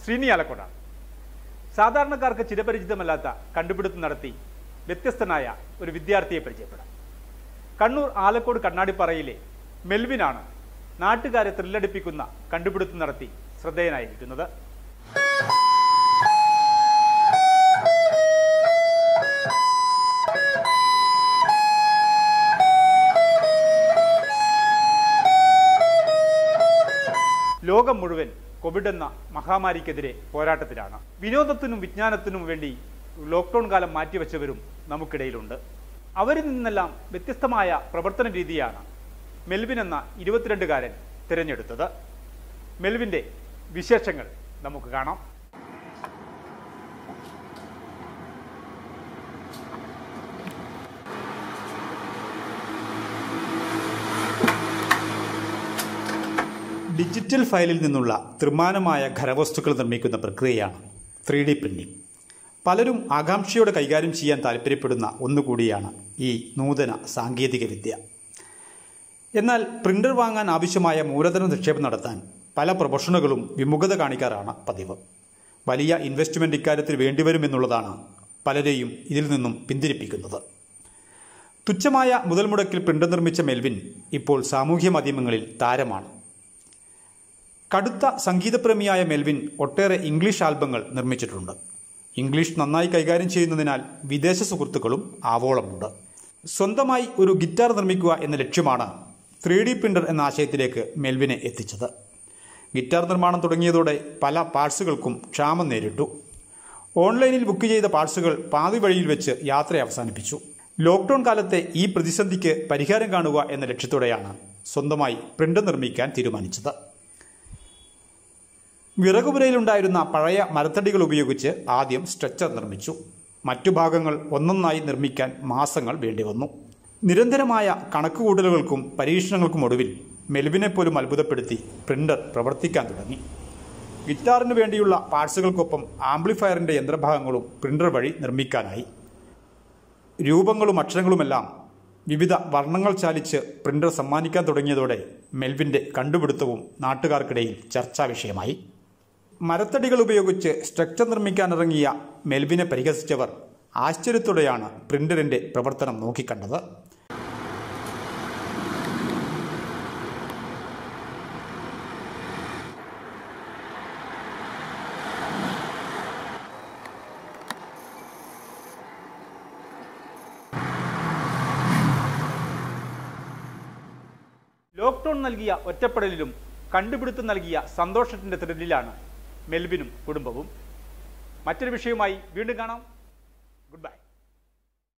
ശ്രീനി ആലക്കോടാണ് സാധാരണക്കാർക്ക് ചിരപരിചിതമല്ലാത്ത കണ്ടുപിടുത്തം നടത്തി വ്യത്യസ്തനായ ഒരു വിദ്യാർത്ഥിയെ പരിചയപ്പെടാം കണ്ണൂർ ആലക്കോട് കണ്ണാടിപ്പാറയിലെ മെൽവിനാണ് നാട്ടുകാരെ ത്രില്ലടിപ്പിക്കുന്ന കണ്ടുപിടുത്തം നടത്തി ശ്രദ്ധേയനായിരിക്കുന്നത് ലോകം മുഴുവൻ കോവിഡ് എന്ന മഹാമാരിക്കെതിരെ പോരാട്ടത്തിലാണ് വിനോദത്തിനും വിജ്ഞാനത്തിനും വേണ്ടി ലോക്ക്ഡൗൺ കാലം മാറ്റിവെച്ചവരും നമുക്കിടയിലുണ്ട് അവരിൽ നിന്നെല്ലാം വ്യത്യസ്തമായ പ്രവർത്തന രീതിയാണ് മെൽവിൻ എന്ന ഇരുപത്തിരണ്ടുകാരൻ തിരഞ്ഞെടുത്തത് മെൽവിൻ്റെ വിശേഷങ്ങൾ നമുക്ക് കാണാം ഡിജിറ്റൽ ഫയലിൽ നിന്നുള്ള ത്രിമാനമായ ഖരവസ്തുക്കൾ നിർമ്മിക്കുന്ന പ്രക്രിയയാണ് ത്രീ ഡി പ്രിന്റിംഗ് പലരും ആകാംക്ഷയോടെ കൈകാര്യം ചെയ്യാൻ താല്പര്യപ്പെടുന്ന ഒന്നുകൂടിയാണ് ഈ നൂതന സാങ്കേതിക വിദ്യ എന്നാൽ പ്രിന്റർ വാങ്ങാൻ ആവശ്യമായ മൂലധന നിക്ഷേപം നടത്താൻ പല പ്രൊഫഷണലുകളും വിമുഖത കാണിക്കാറാണ് പതിവ് വലിയ ഇൻവെസ്റ്റ്മെന്റ് ഇക്കാര്യത്തിൽ വേണ്ടിവരുമെന്നുള്ളതാണ് പലരെയും ഇതിൽ നിന്നും പിന്തിരിപ്പിക്കുന്നത് തുച്ഛമായ മുതൽ മുടക്കിൽ പ്രിന്റർ നിർമ്മിച്ച മെൽവിൻ ഇപ്പോൾ സാമൂഹ്യ മാധ്യമങ്ങളിൽ താരമാണ് കടുത്ത സംഗീതപ്രേമിയായ മെൽവിൻ ഒട്ടേറെ ഇംഗ്ലീഷ് ആൽബങ്ങൾ നിർമ്മിച്ചിട്ടുണ്ട് ഇംഗ്ലീഷ് നന്നായി കൈകാര്യം ചെയ്യുന്നതിനാൽ വിദേശ സുഹൃത്തുക്കളും ആവോളമുണ്ട് സ്വന്തമായി ഒരു ഗിറ്റാർ നിർമ്മിക്കുക എന്ന ലക്ഷ്യമാണ് ത്രീ ഡി പ്രിന്റർ എന്ന ആശയത്തിലേക്ക് മെൽവിനെ എത്തിച്ചത് ഗിറ്റാർ നിർമ്മാണം തുടങ്ങിയതോടെ പല പാർട്സുകൾക്കും ക്ഷാമം നേരിട്ടു ഓൺലൈനിൽ ബുക്ക് ചെയ്ത പാർട്സുകൾ പാതി വഴിയിൽ വെച്ച് യാത്ര അവസാനിപ്പിച്ചു ലോക്ക്ഡൌൺ കാലത്തെ ഈ പ്രതിസന്ധിക്ക് പരിഹാരം കാണുക എന്ന ലക്ഷ്യത്തോടെയാണ് സ്വന്തമായി പ്രിന്റർ നിർമ്മിക്കാൻ തീരുമാനിച്ചത് വിറകുപുരയിലുണ്ടായിരുന്ന പഴയ മരത്തടികൾ ഉപയോഗിച്ച് ആദ്യം സ്ട്രെച്ചർ നിർമ്മിച്ചു മറ്റു ഭാഗങ്ങൾ ഒന്നൊന്നായി നിർമ്മിക്കാൻ മാസങ്ങൾ വേണ്ടിവന്നു നിരന്തരമായ കണക്കുകൂട്ടലുകൾക്കും പരീക്ഷണങ്ങൾക്കും ഒടുവിൽ മെൽവിനെ പോലും അത്ഭുതപ്പെടുത്തി പ്രിന്റർ പ്രവർത്തിക്കാൻ തുടങ്ങി ഗിറ്റാറിന് വേണ്ടിയുള്ള പാർട്സുകൾക്കൊപ്പം ആംപ്ലിഫയറിന്റെ യന്ത്രഭാഗങ്ങളും പ്രിന്റർ വഴി നിർമ്മിക്കാനായി രൂപങ്ങളും അക്ഷരങ്ങളുമെല്ലാം വിവിധ വർണ്ണങ്ങൾ ചാലിച്ച് പ്രിന്റർ സമ്മാനിക്കാൻ തുടങ്ങിയതോടെ മെൽവിന്റെ കണ്ടുപിടുത്തവും നാട്ടുകാർക്കിടയിൽ ചർച്ചാ വിഷയമായി മരത്തടികൾ ഉപയോഗിച്ച് സ്ട്രക്ചർ നിർമ്മിക്കാനിറങ്ങിയ മെൽവിനെ പരിഹസിച്ചവർ ആശ്ചര്യത്തോടെയാണ് പ്രിന്ററിന്റെ പ്രവർത്തനം നോക്കിക്കണ്ടത് ലോക്ക്ഡൌൺ നൽകിയ ഒറ്റപ്പെടലിലും കണ്ടുപിടുത്തം നൽകിയ സന്തോഷത്തിന്റെ ത്രില്ലിലാണ് മെൽബിനും കുടുംബവും മറ്റൊരു വിഷയവുമായി വീണ്ടും കാണാം ഗുഡ് ബൈ